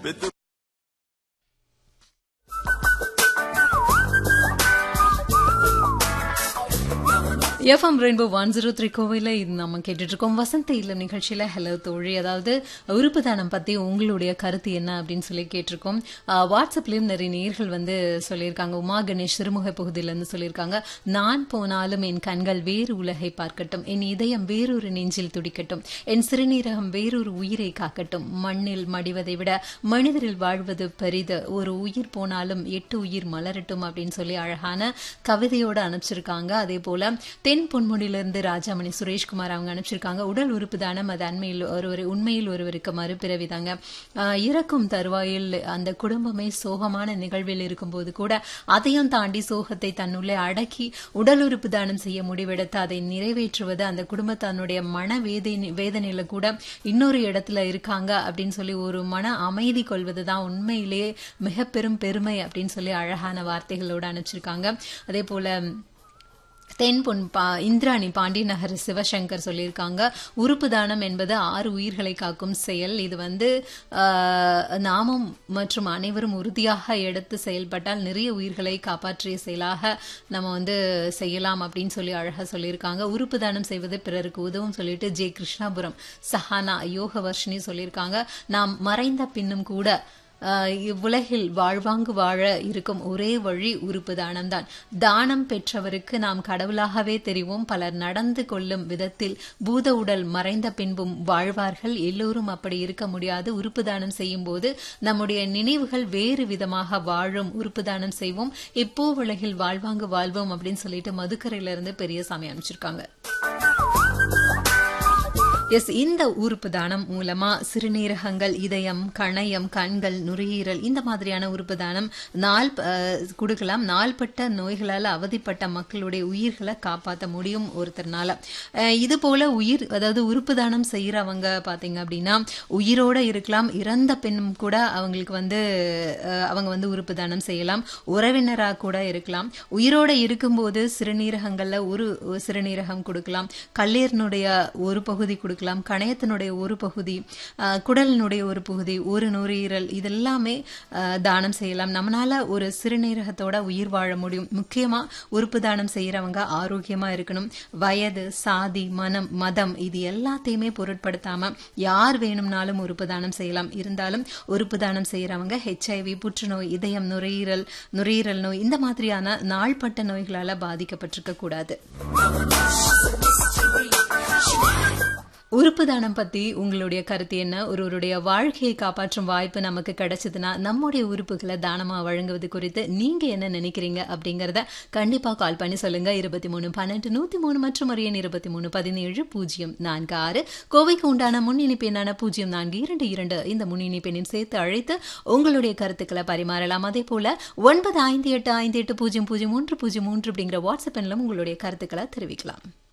பெத்து FM rainbow one zero three கோவையில் இது நம்ம கேட்டுட்டு இருக்கோம் வசந்த இல்லம் நிகழ்ச்சியில ஹலோ தோழி அதாவது உறுப்பு தானம் பத்தி உங்களுடைய கருத்து என்ன அப்படின்னு சொல்லி கேட்டிருக்கோம் ஆஹ், வாட்ஸ்அப்லயும் நிறைய நேர்கள் வந்து சொல்லியிருக்காங்க உமா கணேஷ் சிறுமுகை பகுதியில இருந்து சொல்லியிருக்காங்க நான் போனாலும் என் கண்கள் வேறு உலகை பார்க்கட்டும் என் இதயம் வேறொரு நெஞ்சில் துடிக்கட்டும் என் சிறுநீரகம் வேறொரு உயிரை காக்கட்டும் மண்ணில் மடிவதை விட மனிதரில் வாழ்வது பெரிது ஒரு உயிர் போனாலும் எட்டு உயிர் மலரட்டும் அப்படின்னு சொல்லி அழகான கவிதையோட அனுப்பிச்சிருக்காங்க அதே போல தென் பொன்முடியிலிருந்து ராஜாமணி சுரேஷ்குமார் அவங்க அனுப்பிச்சிருக்காங்க உடல் உறுப்பு தானம் அது அண்மையில் ஒருவர் உண்மையில் ஒருவருக்கு மறுபிறவிதாங்க ஆஹ் இறக்கும் தருவாயில் அந்த குடும்பமே சோகமான நிகழ்வில் இருக்கும்போது கூட அதையும் தாண்டி சோகத்தை தன்னுள்ளே அடக்கி உடல் உறுப்பு தானம் செய்ய முடிவெடுத்து அதை நிறைவேற்றுவது அந்த குடும்பத்தானுடைய மன வேதனை வேதனையில கூட இன்னொரு இடத்துல இருக்காங்க அப்படின்னு சொல்லி ஒரு மன அமைதி கொள்வதுதான் உண்மையிலேயே மிக பெரும் பெருமை அப்படின்னு சொல்லி அழகான வார்த்தைகளோட அனுப்பிச்சிருக்காங்க அதே போல தென் பொன் பா இந்திராணி பாண்டி நகர் சிவசங்கர் சொல்லியிருக்காங்க உறுப்பு தானம் என்பது ஆறு உயிர்களை காக்கும் செயல் இது வந்து ஆஹ், நாமும் மற்றும் அனைவரும் உறுதியாக எடுத்து செயல்பட்டால் நிறைய உயிர்களை காப்பாற்றிய செயலாக நம்ம வந்து செய்யலாம் அப்படின்னு சொல்லி அழகா சொல்லியிருக்காங்க உறுப்பு தானம் செய்வது பிறருக்கு உதவும் சொல்லிட்டு ஜே கிருஷ்ணாபுரம் சஹானா யோக வர்ஷினி சொல்லியிருக்காங்க நாம் மறைந்த பின்னும் கூட ஆஹ் இவ்வுலகில் வாழ்வாங்கு வாழ இருக்கும் ஒரே வழி உறுப்பு தானம்தான் தானம் பெற்றவருக்கு நாம் கடவுளாகவே தெரிவோம் பலர் நடந்து கொள்ளும் விதத்தில் பூத உடல் மறைந்த பின்பும் வாழ்வார்கள் எல்லோரும் அப்படி இருக்க முடியாது உறுப்பு தானம் செய்யும் போது நம்முடைய நினைவுகள் வேறு விதமாக வாழும் உறுப்பு தானம் செய்வோம் இப்போ உலகில் வாழ்வாங்கு வாழ்வோம் அப்படின்னு சொல்லிட்டு மதுக்கரையில இருந்து பெரியசாமி அனுப்பிச்சிருக்காங்க எஸ் இந்த உறுப்பு தானம் மூலமா சிறுநீரகங்கள் இதயம் கணையம் கண்கள் நுரையீரல் இந்த மாதிரியான உறுப்பு தானம் நாள் அஹ், கொடுக்கலாம் நாள்பட்ட நோய்களால் அவதிப்பட்ட மக்களுடைய உயிர்களை காப்பாற்ற முடியும் ஒருத்தர்னால அஹ், இது போல உயிர் அதாவது உறுப்பு தானம் செய்யறவங்க பாத்தீங்க அப்படின்னா உயிரோட இருக்கலாம் இறந்த பெண்ணும் கூட அவங்களுக்கு வந்து அஹ், அவங்க வந்து உறுப்பு தானம் செய்யலாம் உறவினரா கூட இருக்கலாம் உயிரோட இருக்கும்போது சிறுநீரகங்கள்ல ஒரு ஒரு சிறுநீரகம் கொடுக்கலாம் கல்லீரனுடைய ஒரு பகுதி கொடுக்கலாம் கணையத்தினுடைய ஒரு பகுதி ஆஹ், குடலினுடைய ஒரு பகுதி ஒரு நுரையீரல் இதெல்லாமே ஆஹ், தானம் செய்யலாம் நம்மளால ஒரு சிறுநீரகத்தோட உயிர் வாழ முடியும் முக்கியமா உறுப்பு தானம் செய்யறவங்க ஆரோக்கியமா இருக்கணும் வயது சாதி மனம் மதம் இது எல்லாத்தையுமே பொருட்படுத்தாம யார் வேணும்னாலும் உறுப்பு தானம் செய்யலாம் இருந்தாலும் உறுப்பு தானம் செய்யறவங்க ஹெச்ஐவி புற்றுநோய் இதயம் நுரையீரல் நுரையீரல் நோய் இந்த மாதிரியான நாள்பட்ட நோய்களால பாதிக்கப்பட்டிருக்க கூடாது உறுப்பு தானம் பத்தி உங்களுடைய கருத்து என்ன ஒருவருடைய வாழ்க்கையை காப்பாற்றும் வாய்ப்பு நமக்கு கிடைச்சதுன்னா நம்முடைய உறுப்புகளை தானமா வழங்குவது குறித்து நீங்க என்ன நினைக்கிறீங்க அப்படிங்கறத கண்டிப்பா கால் பண்ணி சொல்லுங்க இருபத்தி மூணு பன்னெண்டு நூத்தி மூணு மற்றும் ஒரு எண் இருபத்தி மூணு பதினேழு பூஜ்ஜியம் நான்கு ஆறு கோவைக்கு உண்டான முன் இணைப்பு எண்ணான பூஜ்ஜியம் நான்கு இரண்டு இரண்டு இந்த முன் இணைப்பு எண்ணையும் சேர்த்து அழைத்து உங்களுடைய கருத்துக்களை பரிமாறலாம் அதே போல ஒன்பது ஐந்து எட்டு ஐந்து எட்டு பூஜ்ஜியம் பூஜ்ஜியம் மூன்று பூஜ்ஜியம் மூன்று அப்படிங்கிற வாட்ஸ்அப் எண்ணிலும் உங்களுடைய கருத்துக்களை தெரிவிக்கலாம்